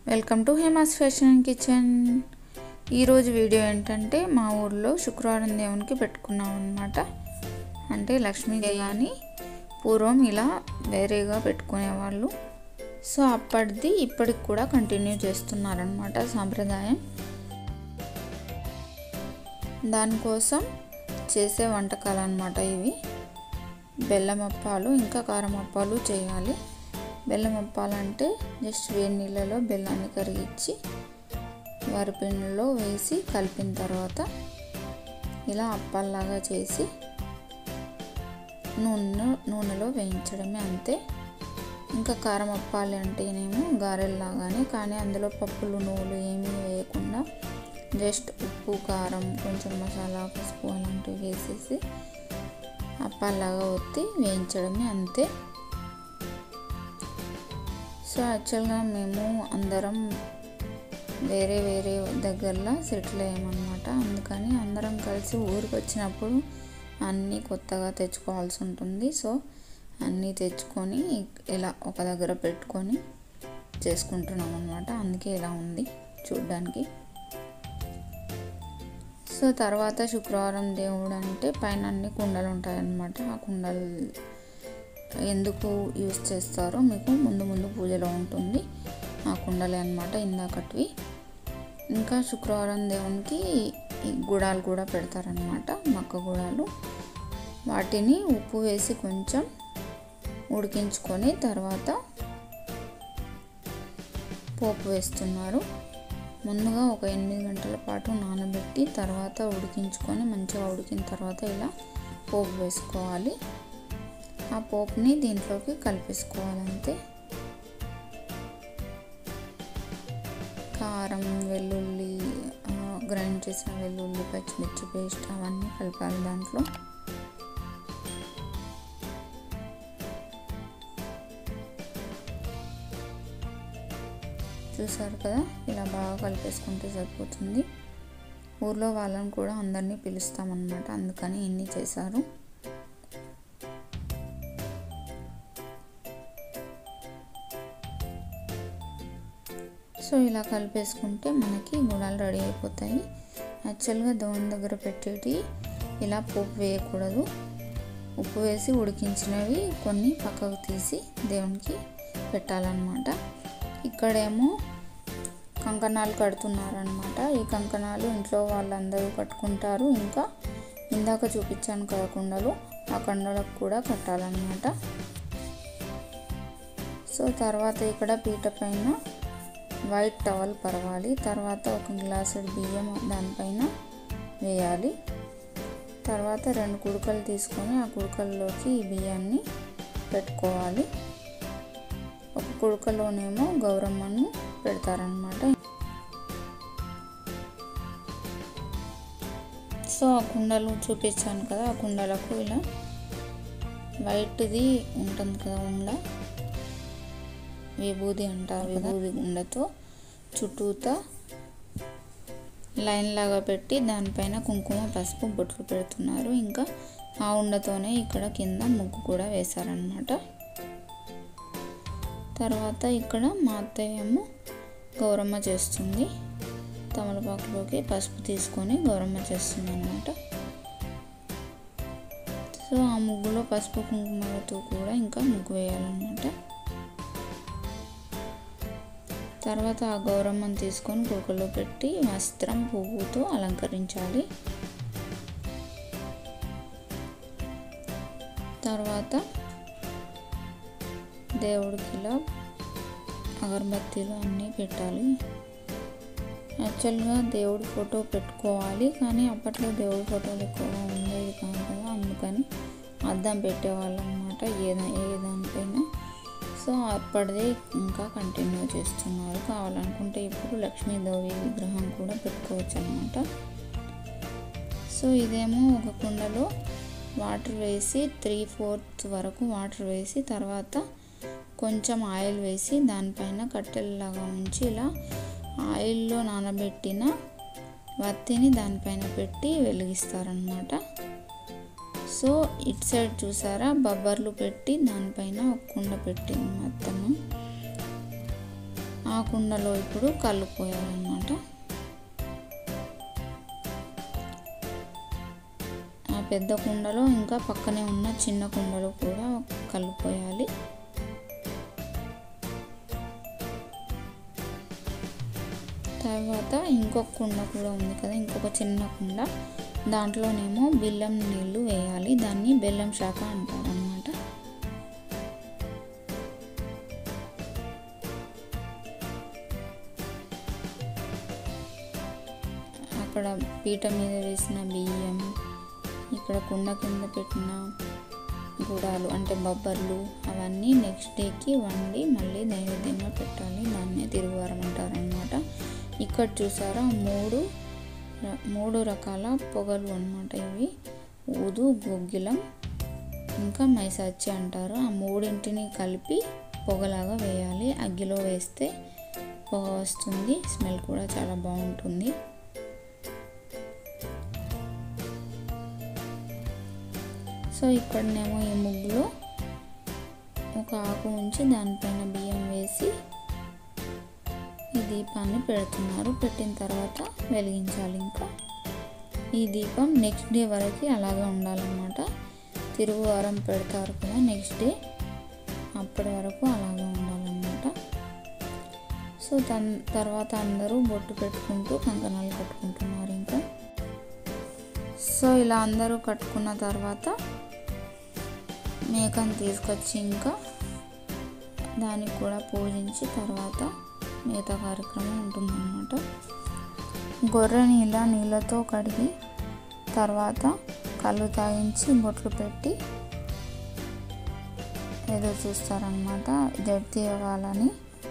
welcome to Hema's fashion kitchen ఈరోజు video ఏంటంటే మా ఊర్లో శుక్రవారం దేవునికి పెట్టుకున్నాం అనమాట అంటే లక్ష్మీ కానీ పూర్వం ఇలా వేరేగా పెట్టుకునేవాళ్ళు సో అప్పటిది ఇప్పటికి కూడా కంటిన్యూ చేస్తున్నారనమాట సాంప్రదాయం దానికోసం చేసే వంటకాలు అనమాట ఇవి బెల్లం అప్పాలు ఇంకా కారం అప్పాలు చేయాలి బెల్లం అప్పాలంటే జస్ట్ వేడి నీళ్ళలో బెల్లాన్ని కరిగించి వరిపిండిలో వేసి కలిపిన తర్వాత ఇలా అప్పాల్లాగా చేసి నూనె నూనెలో వేయించడమే అంతే ఇంకా కారం అప్పాలి అంటేనేమో గారెల్లాగానే కానీ అందులో పప్పులు నువ్వులు ఏమీ వేయకుండా జస్ట్ ఉప్పు కారం కొంచెం మసాలా పసుపు అలాంటివి వేసేసి అప్పాలాగా ఒత్తి వేయించడమే అంతే సో యాక్చువల్గా మేము అందరం వేరే వేరే దగ్గరలో సెటిల్ అయ్యామన్నమాట అందుకని అందరం కలిసి ఊరికి వచ్చినప్పుడు అన్నీ కొత్తగా తెచ్చుకోవాల్సి ఉంటుంది సో అన్నీ తెచ్చుకొని ఇలా ఒక దగ్గర పెట్టుకొని చేసుకుంటున్నాం అనమాట అందుకే ఇలా ఉంది చూడ్డానికి సో తర్వాత శుక్రవారం దేవుడు అంటే పైన అన్ని కుండలు ఉంటాయన్నమాట ఆ కుండలు ఎందుకు యూస్ చేస్తారో మీకు ముందు ముందు పూజలో ఉంటుంది ఆ కుండలే అనమాట ఇందాకటివి ఇంకా శుక్రవారం దేవునికి గుడాలు కూడా పెడతారనమాట మక్క గుడాలు వాటిని ఉప్పు వేసి కొంచెం ఉడికించుకొని తర్వాత పోపు వేస్తున్నారు ముందుగా ఒక ఎనిమిది గంటల పాటు నానబెట్టి తర్వాత ఉడికించుకొని మంచిగా ఉడికిన తర్వాత ఇలా పోపు వేసుకోవాలి ఆ పోపుని దీంట్లోకి కలిపేసుకోవాలంతే కారం వెల్లుల్లి గ్రైండ్ చేసిన వెల్లుల్లి పచ్చిమిర్చి పేస్ట్ అవన్నీ కలపాలి దాంట్లో చూసారు కదా ఇలా బాగా కలిపేసుకుంటే సరిపోతుంది ఊర్లో వాళ్ళని కూడా అందరినీ పిలుస్తామన్నమాట అందుకని ఇన్ని చేశారు సో ఇలా కలిపేసుకుంటే మనకి గుడాలు రెడీ అయిపోతాయి యాక్చువల్గా దేవుని దగ్గర పెట్టేటి ఇలా పోపు వేయకూడదు ఉప్పు వేసి ఉడికించినవి కొన్ని పక్కకు తీసి దేవునికి పెట్టాలన్నమాట ఇక్కడేమో కంకణాలు కడుతున్నారనమాట ఈ కంకణాలు ఇంట్లో వాళ్ళందరూ కట్టుకుంటారు ఇంకా ఇందాక చూపించాను కదా కుండలు ఆ కుండలకు కూడా కట్టాలన్నమాట సో తర్వాత ఇక్కడ పీట పైన వైట్ టవల్ పరవాలి తర్వాత ఒక గ్లాసుడు బియ్యం దానిపైన వేయాలి తర్వాత రెండు కుడుకలు తీసుకొని ఆ కుడుకల్లోకి ఈ బియ్యాన్ని పెట్టుకోవాలి ఒక కుడుకలోనేమో గౌరమ్మను పెడతారనమాట సో ఆ కుండలు చూపించాను కదా ఆ కుండలకు ఇలా వైట్ది ఉంటుంది కదా ఉండ విభూది అంటారు విభూది ఉండతో చుట్టూతా లైన్ లాగా పెట్టి దానిపైన కుంకుమ పసుపు బొట్లు పెడుతున్నారు ఇంకా ఆ ఉండతోనే ఇక్కడ కింద ముగ్గు కూడా వేశారనమాట తర్వాత ఇక్కడ మా అత్తయ్య ఏమో గౌరమ్మ చేస్తుంది తమలపాకులోకి పసుపు తీసుకొని గౌరమ్మ చేస్తుంది అనమాట సో ఆ ముగ్గులో పసుపు కుంకుమలతో కూడా ఇంకా ముగ్గు వేయాలన్నమాట తర్వాత ఆ గౌరమ్మను తీసుకొని కుక్కలో పెట్టి వస్త్రం పువ్వుతో అలంకరించాలి తర్వాత దేవుడికి ఇలా అగరబత్తీలు అన్నీ పెట్టాలి యాక్చువల్గా దేవుడి ఫోటో పెట్టుకోవాలి కానీ అప్పట్లో దేవుడి ఫోటోలు ఎక్కువగా ఉండేది కాదు కదా అందుకని అద్దం పెట్టేవాళ్ళం అనమాట ఏదా ఏ దానిపైన సో అప్పటిదే ఇంకా కంటిన్యూ చేస్తున్నారు కావాలనుకుంటే ఇప్పుడు లక్ష్మీదేవి విగ్రహం కూడా పెట్టుకోవచ్చు అనమాట సో ఇదేమో ఒక కుండలో వాటర్ వేసి త్రీ ఫోర్త్ వరకు వాటర్ వేసి తర్వాత కొంచెం ఆయిల్ వేసి దానిపైన కట్టెలలాగా ఉంచి ఇలా ఆయిల్లో నానబెట్టిన వత్తిని దానిపైన పెట్టి వెలిగిస్తారనమాట సో ఇటు సైడ్ చూసారా బబ్బర్లు పెట్టి దానిపైన ఒక కుండ పెట్టింది మొత్తము ఆ ఆ కుండలో ఇప్పుడు కళ్ళు పోయాలన్నమాట ఆ పెద్ద కుండలో ఇంకా పక్కనే ఉన్న చిన్న కుండలో కూడా కళ్ళు పోయాలి తర్వాత ఇంకొక కుండ కూడా ఉంది కదా ఇంకొక చిన్న కుండ దాంట్లోనేమో బెల్లం నీళ్ళు వేయాలి దాన్ని బెల్లం శాఖ అంటారు అనమాట అక్కడ పీట మీద వేసిన బియ్యం ఇక్కడ కుండ కింద పెట్టిన గుడాలు అంటే బొబ్బర్లు అవన్నీ నెక్స్ట్ డేకి వండి మళ్ళీ నైవేద్యంగా పెట్టాలి దాన్నే తిరుగువారం అంటారు అనమాట ఇక్కడ చూసారా మూడు మూడు రకాల పొగలు అనమాట ఇవి ఊదు గుగ్గిలం ఇంకా మైసాచి అంటారు ఆ మూడింటిని కలిపి పొగలాగా వేయాలి అగ్గిలో వేస్తే పొగ వస్తుంది స్మెల్ కూడా చాలా బాగుంటుంది సో ఇక్కడనేమో ఈ ముగ్గులో ఒక ఆకు ఉంచి దానిపైన బియ్యం వేసి ఈ దీపాన్ని పెడుతున్నారు పెట్టిన తర్వాత వెలిగించాలి ఇంకా ఈ దీపం నెక్స్ట్ డే వరకు అలాగే ఉండాలన్నమాట తిరుగువారం పెడతారు కదా నెక్స్ట్ డే అప్పటి వరకు అలాగే ఉండాలన్నమాట సో తన్ తర్వాత అందరూ బొట్టు పెట్టుకుంటూ కంకణాలు కట్టుకుంటున్నారు ఇంకా సో ఇలా అందరూ కట్టుకున్న తర్వాత మేకను తీసుకొచ్చి ఇంకా దానికి కూడా పూజించి తర్వాత మిగతా కార్యక్రమం ఉంటుందన్నమాట గొర్రెని ఇలా నీళ్ళతో కడిగి తర్వాత కళ్ళు తాగించి బొట్లు పెట్టి ఎదురు చూస్తారనమాట జడ్ తీయగాలని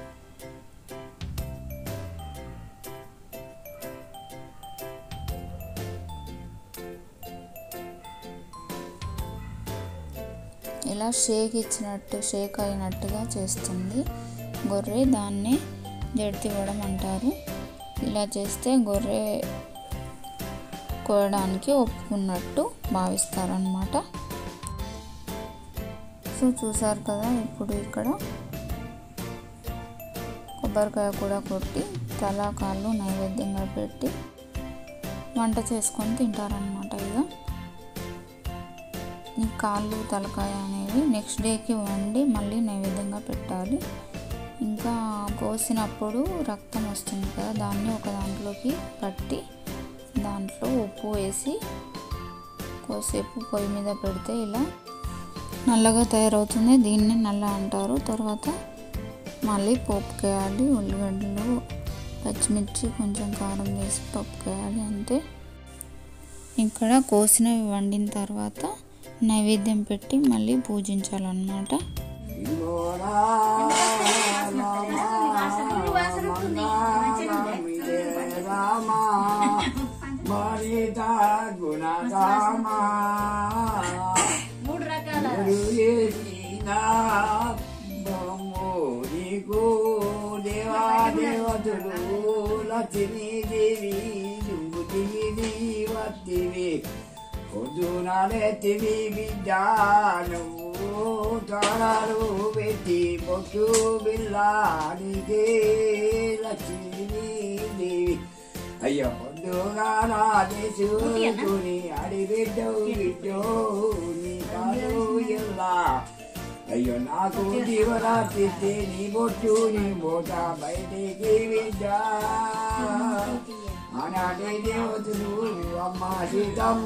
ఇలా షేక్ ఇచ్చినట్టు షేక్ అయినట్టుగా చేస్తుంది గొర్రె దాన్నే జడితివ్వడం అంటారు ఇలా చేస్తే గొర్రె కోయడానికి ఒప్పుకున్నట్టు భావిస్తారనమాట సో చూసారు కదా ఇప్పుడు ఇక్కడ కొబ్బరికాయ కూడా కొట్టి తలా కాళ్ళు నైవేద్యంగా పెట్టి వంట చేసుకొని తింటారనమాట ఇక ఈ కాళ్ళు తలకాయ అనేవి నెక్స్ట్ డేకి వండి మళ్ళీ నైవేద్యంగా పెట్టాలి ఇంకా కోసినప్పుడు రక్తం వస్తుంది కదా దాన్ని ఒక దాంట్లోకి పట్టి దాంట్లో ఉప్పు వేసి కోసేపు పొయ్యి మీద పెడితే ఇలా నల్లగా తయారవుతుంది దీన్ని నల్ల అంటారు తర్వాత మళ్ళీ పోపుకేయాలి ఉల్లిగడ్డలు పచ్చిమిర్చి కొంచెం కారం వేసి పప్పుకేయాలి అంతే ఇక్కడ కోసినవి వండిన తర్వాత నైవేద్యం పెట్టి మళ్ళీ పూజించాలన్నమాట మూడు రకాల దేవాదేవతలు లక్ష్మీ దేవి దుంగుతివి దేవతివి పొద్దునాలెత్తివి బిడ్డాను తాళాలు పెట్టి పొట్టు బిల్లాడిగే లక్ష్మీ దేవి అయ్యో పొద్దుగా చూసుకుని అడి బిడ్డో బిడ్డో నీ కాదు ఎల్లా అయ్యో నాకు దీవరాత్రి నీ బొట్టు నీ బోట బయటికి విద్యా ఆనాటి దేవతలు అమ్మ సీతమ్మ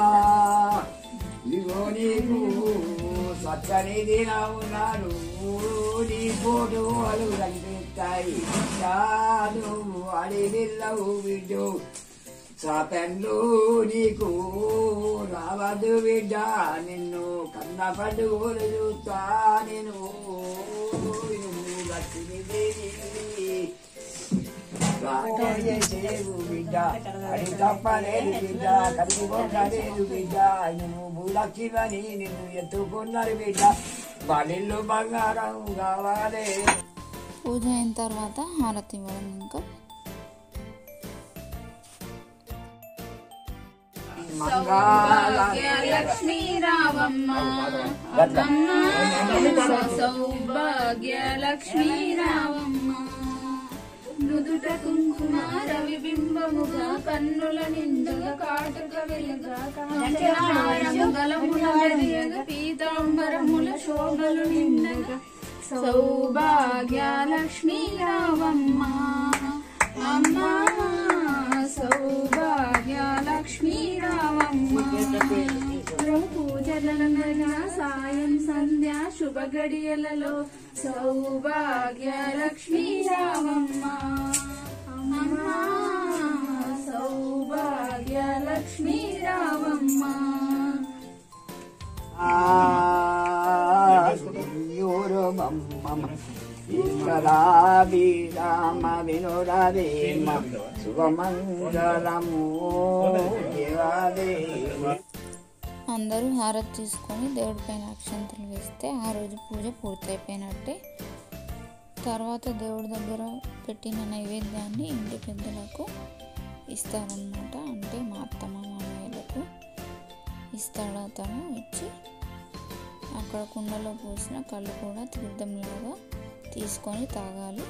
ఇదిగో నీకు సచ్చని దిన ఉన్నాను నీ పోటు అలు కనిపిస్తాయి నువ్వు అడిగిల్లవు బిడ్డు సాతండ్లు నీకు రావద్దు బిడ్డ నిన్ను కన్న పండుగలు చూస్తా నేను నువ్వు లక్ష్మీదేవి రాజేసేవు బిడ్డ అది తప్పలేదు బిడ్డ కలిగి పొందలేదు బిడ్డ నువ్వు భూలక్ష్మని నిన్ను ఎత్తుకున్నారు బిడ్డ బలిల్లు బంగారం కావాలి పూజ అయిన తర్వాత హారతి ఇవ్వడం ఇంకా లక్ష్మీ రావమ్మ సౌభాగ్య లక్ష్మీ రావమ్మ కదంబముగా కన్నుల నిండుగా కాటుక వెలుగా కాంచనహారము గలమున వెలియగా పీతాంబరముల శోభలు నిండగా సౌభాగ్య లక్ష్మీ రావమ్మ అమ్మా సౌభాగ్య లక్ష్మీ రావమ్మ పూజలందగా సాయం సంధ్య శుభ గడియలలో సౌభాగ్య లక్ష్మీ రావమ్మ అమ్మా సౌభాగ్య లక్ష్మీ రావమ్మ ఈశ్వరాభిరామ వినురదేమ శుభమంగళము దేవాదేవ అందరూ హారతి తీసుకొని దేవుడి పైన అక్షంతలు వేస్తే ఆ రోజు పూజ పూర్తయిపోయినట్టే తర్వాత దేవుడి దగ్గర పెట్టిన నైవేద్యాన్ని ఇంటి పెద్దలకు ఇస్తారనమాట అంటే మా అత్తమ్మ మామయ్యలకు ఇస్తాడు అతను ఇచ్చి అక్కడ కుండలో పోసిన కళ్ళు కూడా తీర్థంలాగా తీసుకొని తాగాలి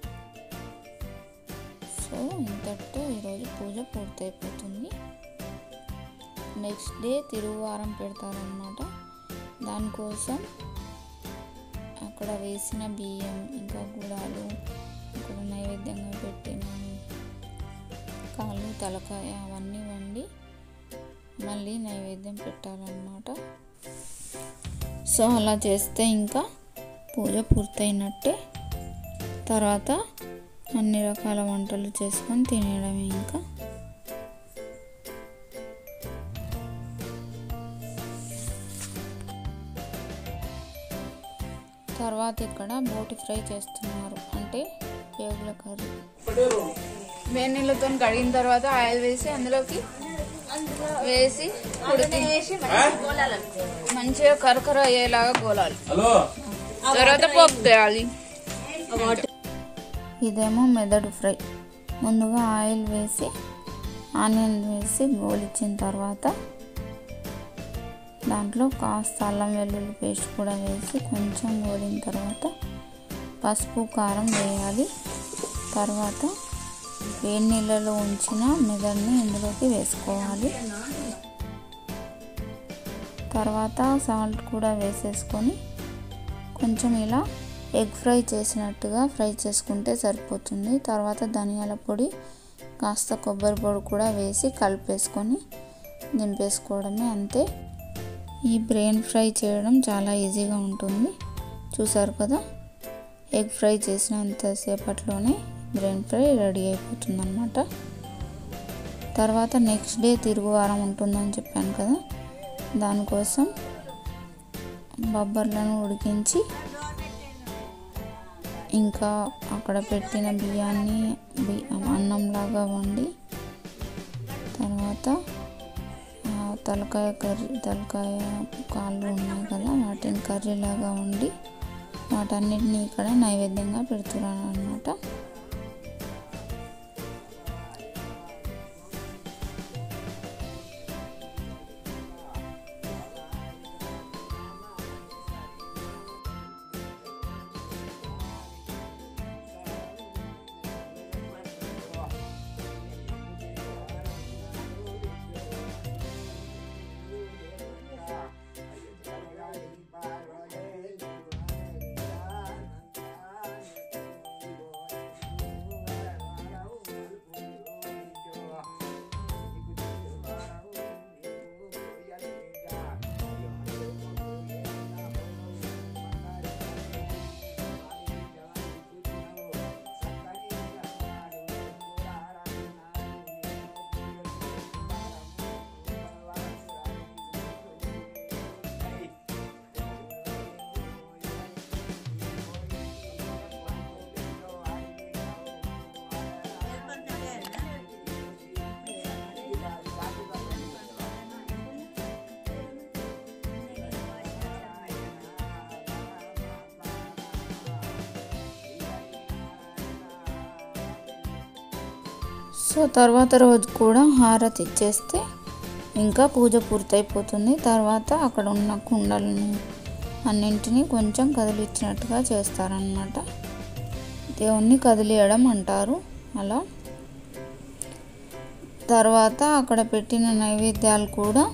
సో ఇంతటితో ఈరోజు పూజ పూర్తయిపోతుంది నెక్స్ట్ డే తిరుగువారం పెడతారనమాట దానికోసం అక్కడ వేసిన బియ్యం ఇంకా గుడాలు అక్కడ నైవేద్యంగా పెట్టిన కాళ్ళు తలకాయ అవన్నీ వండి మళ్ళీ నైవేద్యం పెట్టాలన్నమాట సో అలా చేస్తే ఇంకా పూజ పూర్తయినట్టే తర్వాత అన్ని రకాల వంటలు చేసుకొని తినేయడమే ఇంకా తర్వాత ఇక్కడ బోటి ఫ్రై చేస్తున్నారు అంటే పేగుల కర్రీ వేడి నీళ్ళతో కడిగిన తర్వాత ఆయిల్ వేసి అందులోకి వేసి ఉడికి మంచిగా కరకర అయ్యేలాగా గోలాలి తర్వాత పోపు తేయాలి ఇదేమో మెదడు ఫ్రై ముందుగా ఆయిల్ వేసి ఆనియన్ వేసి గోలిచ్చిన తర్వాత దాంట్లో కాస్త అల్లం వెల్లుల్లి పేస్ట్ కూడా వేసి కొంచెం గోలిన తర్వాత పసుపు కారం వేయాలి తర్వాత వేడి నీళ్ళలో ఉంచిన మెదడుని ఇందులోకి వేసుకోవాలి తర్వాత సాల్ట్ కూడా వేసేసుకొని కొంచెం ఇలా ఎగ్ ఫ్రై చేసినట్టుగా ఫ్రై చేసుకుంటే సరిపోతుంది తర్వాత ధనియాల పొడి కాస్త కొబ్బరి పొడి కూడా వేసి కలిపేసుకొని దింపేసుకోవడమే అంతే ఈ బ్రెయిన్ ఫ్రై చేయడం చాలా ఈజీగా ఉంటుంది చూసారు కదా ఎగ్ ఫ్రై చేసినంతసేపట్లోనే బ్రెయిన్ ఫ్రై రెడీ అయిపోతుంది అనమాట తర్వాత నెక్స్ట్ డే తిరుగువారం ఉంటుందని చెప్పాను కదా దానికోసం బొబ్బర్లను ఉడికించి ఇంకా అక్కడ పెట్టిన బియ్యాన్ని బియ్యం అన్నంలాగా వండి తర్వాత ఆ తలకాయ కర్రీ తలకాయ కాళ్ళు ఉన్నాయి కదా వాటిని కర్రీలాగా వండి వాటన్నిటిని ఇక్కడ నైవేద్యంగా పెడుతున్నాను అనమాట సో తర్వాత రోజు కూడా హారతి ఇచ్చేస్తే ఇంకా పూజ పూర్తయిపోతుంది తర్వాత అక్కడ ఉన్న కుండలను అన్నింటినీ కొంచెం కదిలిచ్చినట్టుగా చేస్తారనమాట దేవుణ్ణి కదిలియడం అంటారు అలా తర్వాత అక్కడ పెట్టిన నైవేద్యాలు కూడా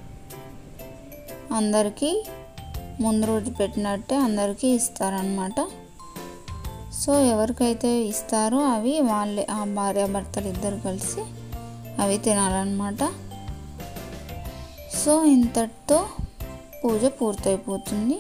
అందరికీ ముందు రోజు పెట్టినట్టే అందరికీ ఇస్తారనమాట సో ఎవరికైతే ఇస్తారో అవి వాళ్ళే ఆ భార్యాభర్తలు ఇద్దరు కలిసి అవి తినాలన్నమాట సో ఇంతటితో పూజ పూర్తయిపోతుంది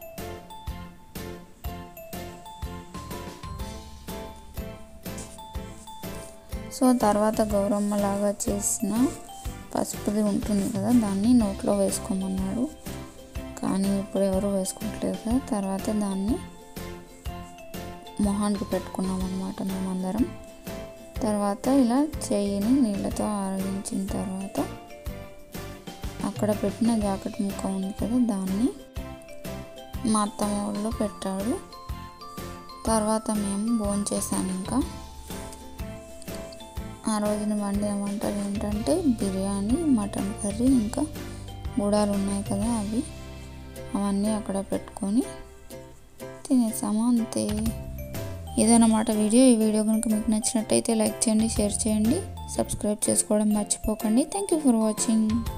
సో తర్వాత గౌరమ్మ లాగా చేసిన పసుపుది ఉంటుంది కదా దాన్ని నోట్లో వేసుకోమన్నాడు కానీ ఇప్పుడు ఎవరు వేసుకోవట్లేదు కదా తర్వాత దాన్ని మొహానికి పెట్టుకున్నాం అనమాట మేమందరం తర్వాత ఇలా చెయ్యిని నీళ్ళతో ఆరగించిన తర్వాత అక్కడ పెట్టిన జాకెట్ ముక్క ఉంది కదా దాన్ని మా అత్తమ్మ వాళ్ళు పెట్టాడు తర్వాత మేము భోంచేసాము ఇంకా ఆ రోజున వండిన వంటలు ఏంటంటే బిర్యానీ మటన్ కర్రీ ఇంకా గుడాలు ఉన్నాయి కదా అవి అవన్నీ అక్కడ పెట్టుకొని తినేసాము అంతే ఇదన్నమాట వీడియో ఈ వీడియో కనుక మీకు నచ్చినట్టయితే లైక్ చేయండి షేర్ చేయండి సబ్స్క్రైబ్ చేసుకోవడం మర్చిపోకండి థ్యాంక్ యూ ఫర్ వాచింగ్